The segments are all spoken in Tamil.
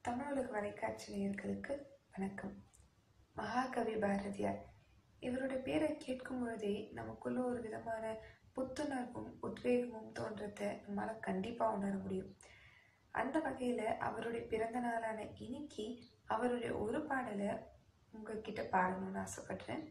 தமிழுலக வலைக்காட்சி நேயர்களுக்கு வணக்கம் மகாகவி பாரதியார் இவருடைய பேரை கேட்கும் பொழுதே நமக்குள்ள ஒரு விதமான புத்துணர்வும் உத்வேகமும் தோன்றத்தை நம்மளால் கண்டிப்பாக உணர முடியும் அந்த வகையில் அவருடைய பிறந்த நாளான இன்னைக்கு அவருடைய ஒரு பாடலை உங்ககிட்ட பாடணும்னு ஆசைப்படுறேன்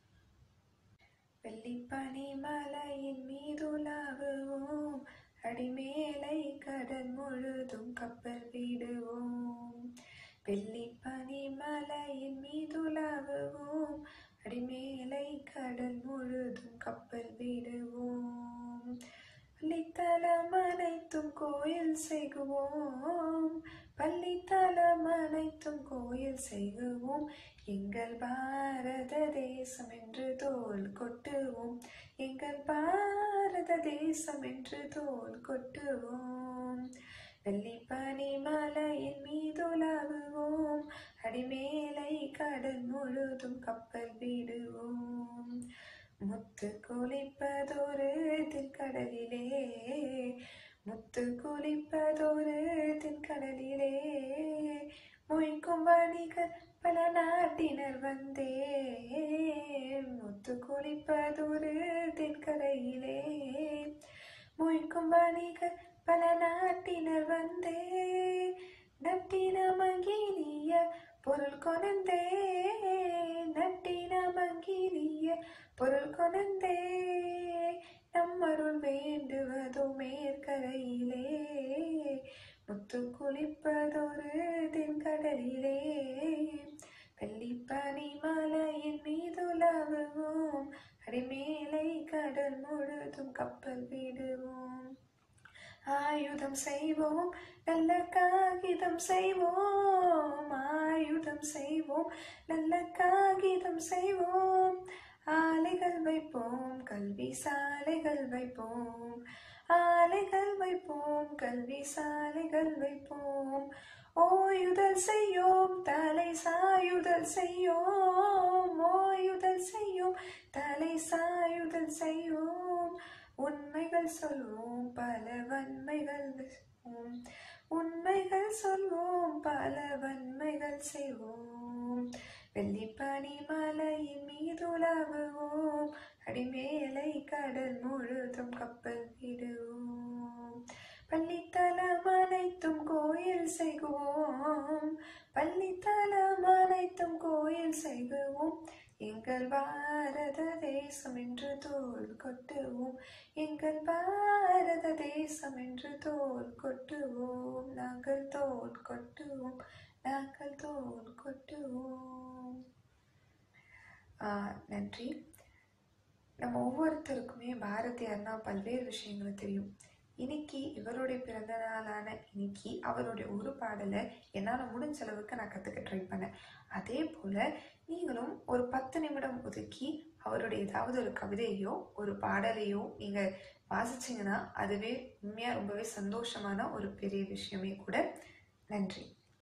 வெள்ளிப்பனி மலையின் மீதுலாவுவோம் அடிமேலை கடல் முழுதும் கப்பல் விடுவோம் வெள்ளிப்பனி மலையின் மீதுலாவுவோம் அடிமேலை கடல் முழுதும் கப்பல் விடுவோம் பள்ளித்தலம் அனைத்தும் கோயில் செய்குவோம் பள்ளித்தலம் அனைத்தும் கோயில் செய்குவோம் எங்கள் பாரத தேசம் என்று தோல் கொட்டுவோம் எங்கள் பாரத தேசம் என்று தோல் கொட்டுவோம் வெள்ளிப்பனி மலையின் மீதுலாவுவோம் அடிமேலை கடல் முழுதும் கப்பல் விடுவோம் முத்து குளிப்பதொரு தென்கடலிலே முத்து குளிப்பதொரு தென்கடலிலே மொய்க்கும் வணிகர் பல நாட்டினர் வந்தே முத்து குளிப்பதொரு தென்கரையிலே மொய்க்கும் வணிகர் பல நாட்டினர் வந்தே நட்டின மங்கிலிய பொருள் கொணந்தே நட்டின மங்கிலிய பொருள் கொணந்தே நம்மருள் வேண்டுவதோ மேற்கரையிலே முத்து குளிப்பதொரு தென்கடலிலே வெள்ளிப்பனி மலையின் மீதுலாவுவோம் அடிமேலை கடல் முழுதும் கப்பல் விடுவோம் ஆயுதம் செய்வோம் நல்ல காகிதம் செய்வோம் ஆயுதம் செய்வோம் நல்ல காகிதம் செய்வோம் ஆலைகள் வைப்போம் கல்வி சாலைகள் வைப்போம் ஆலைகள் வைப்போம் கல்வி சாலைகள் வைப்போம் ஓயுதல் செய்யோம் தலை சாயுதல் செய்யோம் ஓயுதல் செய்யோம் தலை சாயுதல் செய்வோம் உண்மைகள் சொல்வோம் பல வன்மைகள் செய்வோம் உண்மைகள் சொல்வோம் பல வன்மைகள் செய்வோம் வெள்ளிப்பனி மலையின் மீதுலாவுவோம் அடிமேலை கடல் முழுதும் கப்பல் விடுவோம் பள்ளித்தலம் அனைத்தும் கோயில் செய்குவோம் பள்ளித்தலம் அனைத்தும் கோயில் செய்குவோம் எங்கள் பாரத தேசம் என்று தோல் கொட்டுவோம் எங்கள் பாரத தேசம் என்று தோல் கொட்டுவோம் நாங்கள் தோல் கொட்டுவோம் நாங்கள் தோல் கொட்டுவோம் நன்றி நம்ம ஒவ்வொருத்தருக்குமே பாரதியார்னா பல்வேறு விஷயங்கள் தெரியும் இன்னைக்கு இவருடைய பிறந்த நாளான இன்னைக்கு அவருடைய ஒரு பாடலை என்னால் முடிஞ்ச அளவுக்கு நான் கற்றுக்க ட்ரை பண்ணேன் அதே போல் நீங்களும் ஒரு பத்து நிமிடம் ஒதுக்கி அவருடைய ஏதாவது ஒரு கவிதையோ ஒரு பாடலையோ நீங்கள் வாசிச்சிங்கன்னா அதுவே உண்மையாக ரொம்பவே சந்தோஷமான ஒரு பெரிய விஷயமே கூட நன்றி